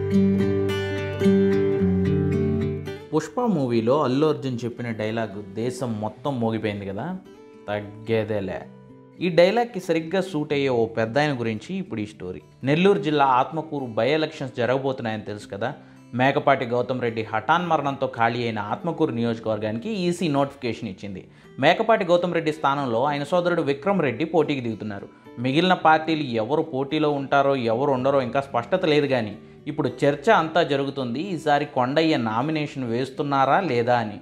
పుష్ప మూవీలో అల్లు అర్జున్ చెప్పిన డైలాగ్ దేశం మొత్తం మోగిపోయింది కదా తగ్గేదేలే ఈ డైలాగ్కి సరిగ్గా సూట్ అయ్యే ఓ పెద్ద ఆయన గురించి ఇప్పుడు ఈ స్టోరీ నెల్లూరు జిల్లా ఆత్మకూరు బై ఎలక్షన్స్ జరగబోతున్నాయని తెలుసు కదా మేకపాటి గౌతమ్ రెడ్డి హఠాన్ మరణంతో ఖాళీ అయిన ఆత్మకూరు నియోజకవర్గానికి ఈసీ నోటిఫికేషన్ ఇచ్చింది మేకపాటి గౌతమ్ రెడ్డి స్థానంలో ఆయన సోదరుడు విక్రమ్ రెడ్డి పోటీకి దిగుతున్నారు మిగిలిన పార్టీలు ఎవరు పోటీలో ఉంటారో ఎవరు ఉండరో ఇంకా స్పష్టత లేదు కానీ ఇప్పుడు చర్చ అంతా జరుగుతుంది ఈసారి కొండయ్య నామినేషన్ వేస్తున్నారా లేదా అని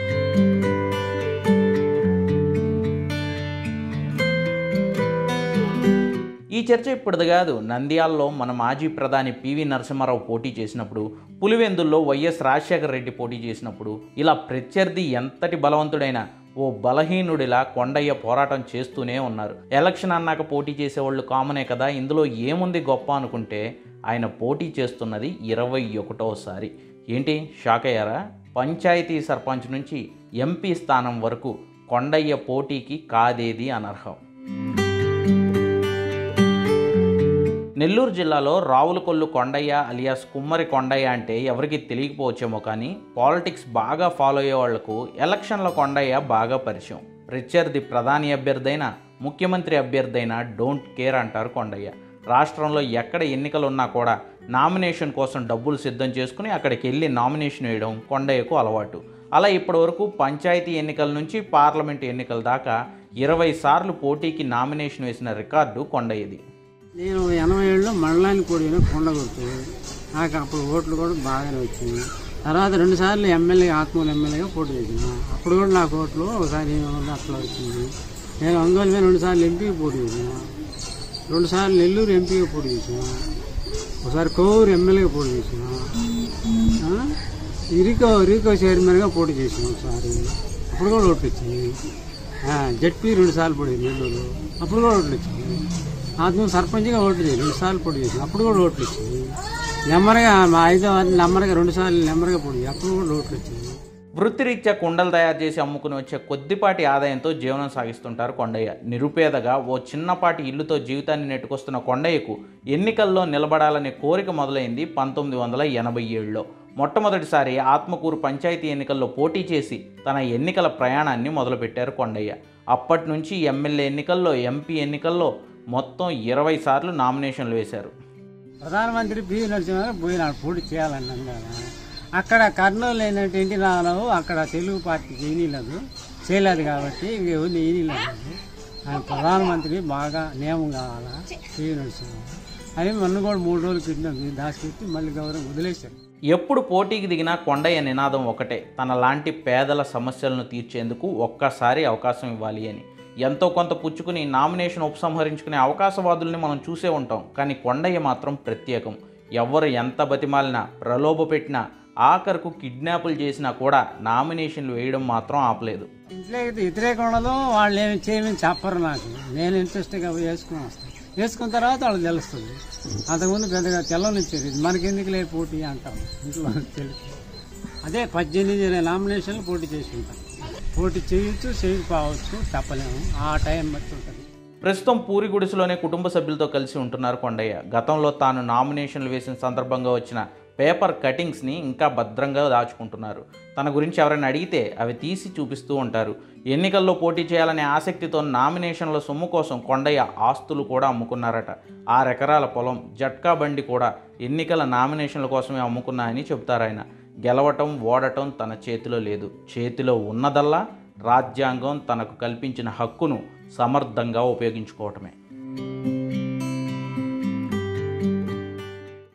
ఈ చర్చ ఇప్పటిది కాదు నంద్యాలలో మన మాజీ ప్రధాని పివి నరసింహారావు పోటీ చేసినప్పుడు పులివెందుల్లో వైఎస్ రాజశేఖర రెడ్డి పోటీ చేసినప్పుడు ఇలా ప్రత్యర్థి ఎంతటి బలవంతుడైనా ఓ బలహీనుడిలా కొండయ్య పోరాటం చేస్తూనే ఉన్నారు ఎలక్షన్ అన్నాక పోటీ చేసేవాళ్ళు కామనే కదా ఇందులో ఏముంది గొప్ప అనుకుంటే ఆయన పోటీ చేస్తున్నది ఇరవై ఒకటోసారి ఏంటి షాక్ అయ్యారా పంచాయతీ సర్పంచ్ నుంచి ఎంపీ స్థానం వరకు కొండయ్య పోటీకి కాదేది అనర్హం నెల్లూరు జిల్లాలో రావులకొల్లు కొండయ్య అలియాస్ కుమ్మరి కొండయ్య అంటే ఎవరికి తెలియకపోవచ్చేమో కానీ పాలిటిక్స్ బాగా ఫాలో అయ్యే వాళ్లకు ఎలక్షన్ల కొండయ్య బాగా పరిచయం ప్రత్యర్థి ప్రధాని అభ్యర్థైన ముఖ్యమంత్రి అభ్యర్థైన డోంట్ కేర్ అంటారు కొండయ్య రాష్ట్రంలో ఎక్కడ ఎన్నికలు ఉన్నా కూడా నామినేషన్ కోసం డబ్బులు సిద్ధం చేసుకుని అక్కడికి వెళ్ళి నామినేషన్ వేయడం కొండయ్యకు అలవాటు అలా ఇప్పటివరకు పంచాయతీ ఎన్నికల నుంచి పార్లమెంట్ ఎన్నికల దాకా ఇరవై సార్లు పోటీకి నామినేషన్ వేసిన రికార్డు కొండయ్యది నేను ఎనభై ఏళ్ళలో మండలానికి కూడిన కొండగుర్తు నాకు అప్పుడు ఓట్లు కూడా బాగానే వచ్చింది తర్వాత రెండు సార్లు ఎమ్మెల్యే ఆత్మూరు ఎమ్మెల్యేగా పోటీ చేసిన అప్పుడు కూడా నాకు ఓట్లు ఒకసారి అట్లా వచ్చింది నేను ఒంగోలు మీద రెండు సార్లు ఎంపీకి పోటీ చేసిన రెండు సార్లు నెల్లూరు ఎంపీగా పోటీ చేసిన ఒకసారి కోవూరు ఎమ్మెల్యేగా పోటీ చేసిన ఆ? ఇరికో ఇరికో చైర్మన్గా పోటీ చేసిన ఒకసారి అప్పుడు కూడా ఓట్లు వచ్చింది ఆ, జడ్పీ రెండు సార్లు పోటీ నెల్లూరు అప్పుడు కూడా ఓట్లు వచ్చింది ఆత్మ సర్పంచ్గా ఓట్లు చేసి రెండు సార్లు పోటీ చేసింది అప్పుడు కూడా ఓట్లు వచ్చింది నెమ్మదిగా మా ఐదో వారిని నెమ్మదిగా రెండు సార్లు నెమ్మదిగా పోటీ చేసి అప్పుడు కూడా ఓట్లు వచ్చింది వృత్తిరీత్యా కుండలు తయారు చేసి అమ్ముకుని వచ్చే కొద్దిపాటి ఆదాయంతో జీవనం సాగిస్తుంటారు కొండయ్య నిరుపేదగా ఓ చిన్నపాటి ఇల్లుతో జీవితాన్ని నెట్టుకొస్తున్న కొండయ్యకు ఎన్నికల్లో నిలబడాలనే కోరిక మొదలైంది పంతొమ్మిది వందల ఎనభై ఏడులో మొట్టమొదటిసారి ఆత్మకూరు పంచాయతీ ఎన్నికల్లో పోటీ చేసి తన ఎన్నికల ప్రయాణాన్ని మొదలుపెట్టారు కొండయ్య అప్పటి నుంచి ఎమ్మెల్యే ఎన్నికల్లో ఎంపీ ఎన్నికల్లో మొత్తం ఇరవై సార్లు నామినేషన్లు వేశారు ప్రధానమంత్రి పివి నరసింహారావు పోయినాడు పోటీ చేయాలని అన్నారు అక్కడ కర్నూలు అయినట్టు ఎన్టీ రామారావు అక్కడ తెలుగు పార్టీకి ఈనీలేదు చేయలేదు కాబట్టి ఇంక ఎవరిని ఈనీలేదు ఆయన ప్రధానమంత్రి బాగా నియమం కావాలా పివి నరసింహారావు అని మొన్న కూడా మూడు రోజులు క్రితం దాచిపెట్టి మళ్ళీ గౌరవం వదిలేశారు ఎప్పుడు పోటీకి దిగినా కొండయ్య నినాదం ఒకటే తన లాంటి పేదల సమస్యలను తీర్చేందుకు ఒక్కసారి అవకాశం ఇవ్వాలి అని ఎంతో కొంత పుచ్చుకుని నామినేషన్ ఉపసంహరించుకునే అవకాశవాదుల్ని మనం చూసే ఉంటాం కానీ కొండయ్య మాత్రం ప్రత్యేకం ఎవరు ఎంత బతిమాలినా ప్రలోభ పెట్టినా ఆఖరుకు కిడ్నాపులు చేసినా కూడా నామినేషన్లు వేయడం మాత్రం ఆపలేదు ఇంట్లో అయితే వ్యతిరేకం ఉండదు వాళ్ళు ఏమి చేయమని చెప్పరు నాకు నేను ఇంట్రెస్ట్గా పోయి వేసుకుని వస్తాను వేసుకున్న తర్వాత వాళ్ళకి తెలుస్తుంది అంతకుముందు పెద్దగా తెల్లనిచ్చేది ఇది మనకెందుకు లే పోటీ అంటారు ఇంట్లో తెలుసు అదే పద్దెనిమిది ఇరవై నామినేషన్లు పోటీ చేసుకుంటాం పోటీ చేయొచ్చు చేయకపోవచ్చు చెప్పలేము ఆ టైం బట్టి ఉంటుంది ప్రస్తుతం పూరి గుడిసెలోనే కుటుంబ సభ్యులతో కలిసి ఉంటున్నారు కొండయ్య గతంలో తాను నామినేషన్లు వేసిన సందర్భంగా వచ్చిన పేపర్ కటింగ్స్ని ఇంకా భద్రంగా దాచుకుంటున్నారు తన గురించి ఎవరైనా అడిగితే అవి తీసి చూపిస్తూ ఉంటారు ఎన్నికల్లో పోటీ చేయాలనే ఆసక్తితో నామినేషన్ల సొమ్ము కోసం కొండయ్య ఆస్తులు కూడా అమ్ముకున్నారట ఆరెకరాల పొలం జట్కా బండి కూడా ఎన్నికల నామినేషన్ల కోసమే అమ్ముకున్నా అని చెబుతారు ఆయన గెలవటం ఓడటం తన చేతిలో లేదు చేతిలో ఉన్నదల్లా రాజ్యాంగం తనకు కల్పించిన హక్కును సమర్థంగా ఉపయోగించుకోవటమే